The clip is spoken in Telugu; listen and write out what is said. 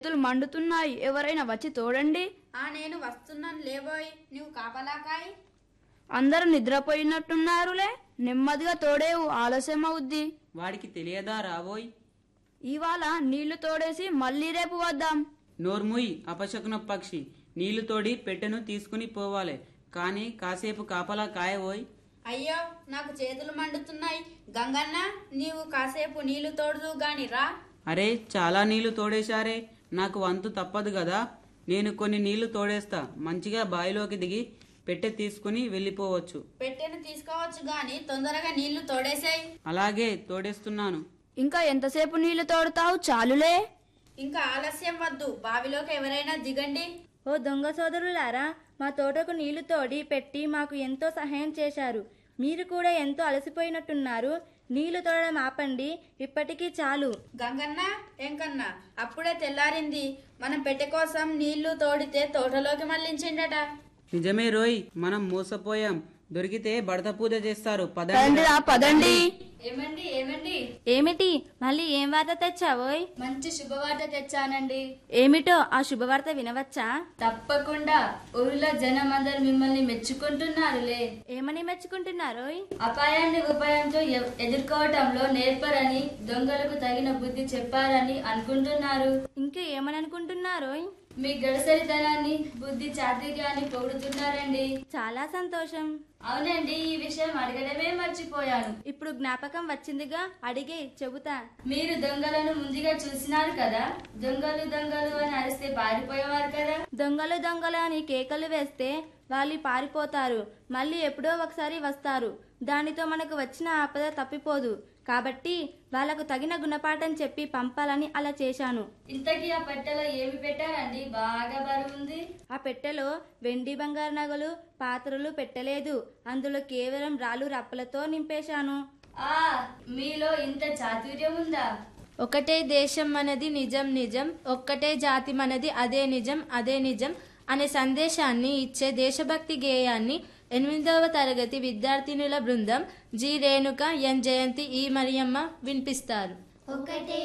చేతులు మండుతున్నాయి ఎవరైనా వచ్చి తోడండి ఆ నేను వస్తున్నాను లేబోయ్ నువ్వు కాపలాకాయ్ అందరూ నిద్రపోయినట్టున్నారులే నెమ్మదిగా తోడేవు ఆలస్యం అవుద్ది వాడికి తెలియదా రాబోయ్ ఇవాళ నీళ్లు తోడేసి మళ్ళీ రేపు వద్దాం నోర్ముయ్ అపశకున పక్షి నీళ్లు తోడి పెట్టెను తీసుకుని పోవాలి కానీ కాసేపు కాపలా కాయబోయ్ అయ్యో నాకు చేతులు మండుతున్నాయి గంగన్న నీవు కాసేపు నీళ్లు తోడుదు గాని రా అరే చాలా నీళ్లు తోడేశారే నాకు వంతు తప్పదు కదా నేను కొన్ని నీళ్లు తోడేస్తా మంచిగా బావిలోకి దిగి పెట్టె తీసుకుని వెళ్ళిపోవచ్చు పెట్టెను తీసుకోవచ్చు గాని తొందరగా నీళ్లు తోడేసాయి అలాగే తోడేస్తున్నాను ఇంకా ఎంతసేపు నీళ్లు తోడుతావు చాలులే ఇంకా ఆలస్యం వద్దు బావిలోకి ఎవరైనా దిగండి ఓ దొంగ సోదరులారా మా తోటకు నీళ్లు తోడి పెట్టి మాకు ఎంతో సహాయం చేశారు మీరు కూడా ఎంతో అలసిపోయినట్టున్నారు నీళ్లు తోడడం ఆపండి ఇప్పటికీ చాలు గంగన్న ఎంకన్నా అప్పుడే తెల్లారింది మనం పెట్టె కోసం నీళ్లు తోడితే తోటలోకి మళ్ళించిండట నిజమే రోయ్ మనం మోసపోయాం దొరికితే బడత పూజ చేస్తారు పదండి పదండిరా పదండి ఏమండి ఏమండి ఏమిటి మళ్ళీ ఏం వార్త తెచ్చావోయ్ మంచి శుభవార్త తెచ్చానండి ఏమిటో ఆ శుభవార్త వినవచ్చా తప్పకుండా ఊరిలో జనం అందరు మిమ్మల్ని మెచ్చుకుంటున్నారులే ఏమని మెచ్చుకుంటున్నారోయ్ అపాయాన్ని ఉపాయంతో ఎ- ఎదుర్కోవటంలో నేర్పరని దొంగలకు తగిన బుద్ధి చెప్పారని అనుకుంటున్నారు ఇంకా ఏమని అనుకుంటున్నారోయ్ మీ గడసరితనాన్ని బుద్ధి చాతుర్యాన్ని పొగుడుతున్నారండి చాలా సంతోషం అవునండి ఈ విషయం అడగడమే మర్చిపోయాను ఇప్పుడు జ్ఞాపకం వచ్చిందిగా అడిగే చెబుతా మీరు దొంగలను ముందుగా చూసినారు కదా దొంగలు దొంగలు అని అరిస్తే పారిపోయేవారు కదా దొంగలు దొంగలు అని కేకలు వేస్తే వాళ్ళు పారిపోతారు మళ్ళీ ఎప్పుడో ఒకసారి వస్తారు దానితో మనకు వచ్చిన ఆపద తప్పిపోదు కాబట్టి వాళ్ళకు తగిన గుణపాఠం చెప్పి పంపాలని అలా చేశాను ఇంతకీ ఆ పెట్టెలో ఏమి పెట్టారండి బాగా బరువుంది ఆ పెట్టెలో వెండి బంగారు నగలు పాత్రలు పెట్టలేదు అందులో కేవలం రాళ్ళు రప్పలతో నింపేశాను ఆ మీలో ఇంత చాతుర్యం ఉందా ఒకటే దేశం మనది నిజం నిజం ఒక్కటే జాతి మనది అదే నిజం అదే నిజం అనే సందేశాన్ని ఇచ్చే దేశభక్తి గేయాన్ని ఎనిమిదవ తరగతి విద్యార్థినుల బృందం జి రేణుక ఎన్ జయంతి ఈ మరియమ్మ వినిపిస్తారు ఒకటే